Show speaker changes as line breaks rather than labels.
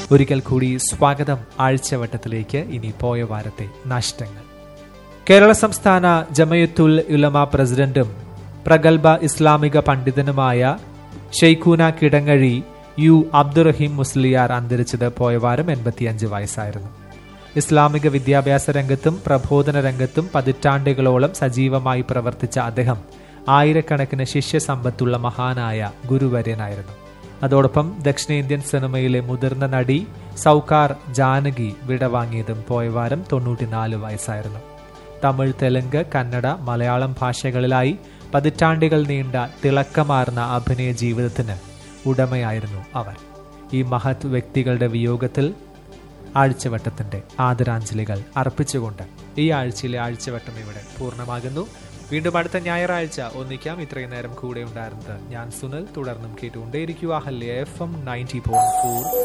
ഒരിക്കൽ കൂടി സ്വാഗതം ആഴ്ചവട്ടത്തിലേക്ക് ഇനി പോയ വാരത്തെ നഷ്ടങ്ങൾ കേരള സംസ്ഥാന ജമയത്തുൽ ഉലമ പ്രസിഡന്റും പ്രഗത്ഭ ഇസ്ലാമിക പണ്ഡിതനുമായ ഷെയ്ഖൂന കിടങ്ങഴി യു അബ്ദുറഹീം മുസ്ലിയാർ അന്തരിച്ചത് പോയ വാരം എൺപത്തിയഞ്ച് വയസ്സായിരുന്നു ഇസ്ലാമിക വിദ്യാഭ്യാസ രംഗത്തും പ്രബോധന രംഗത്തും പതിറ്റാണ്ടുകളോളം സജീവമായി പ്രവർത്തിച്ച അദ്ദേഹം ആയിരക്കണക്കിന് ശിഷ്യസമ്പത്തുള്ള മഹാനായ ഗുരുവര്യനായിരുന്നു അതോടൊപ്പം ദക്ഷിണേന്ത്യൻ സിനിമയിലെ മുതിർന്ന നടി സൗകാർ ജാനകി വിടവാങ്ങിയതും പോയ വാരം തൊണ്ണൂറ്റിനാല് വയസ്സായിരുന്നു തമിഴ് തെലുങ്ക് കന്നഡ മലയാളം ഭാഷകളിലായി പതിറ്റാണ്ടുകൾ നീണ്ട തിളക്കമാർന്ന അഭിനയ ജീവിതത്തിന് ഉടമയായിരുന്നു അവർ ഈ മഹത് വ്യക്തികളുടെ വിയോഗത്തിൽ ആഴ്ചവട്ടത്തിന്റെ ആദരാഞ്ജലികൾ അർപ്പിച്ചുകൊണ്ട് ഈ ആഴ്ചയിലെ ആഴ്ചവട്ടം ഇവിടെ പൂർണ്ണമാകുന്നു വീണ്ടും അടുത്ത ഞായറാഴ്ച ഒന്നിക്കാം ഇത്രയും നേരം കൂടെ ഉണ്ടായിരുന്നത് ഞാൻ സുനിൽ തുടർന്നും കേട്ടുകൊണ്ടേയിരിക്കുക ഹല്യ F M ninety point four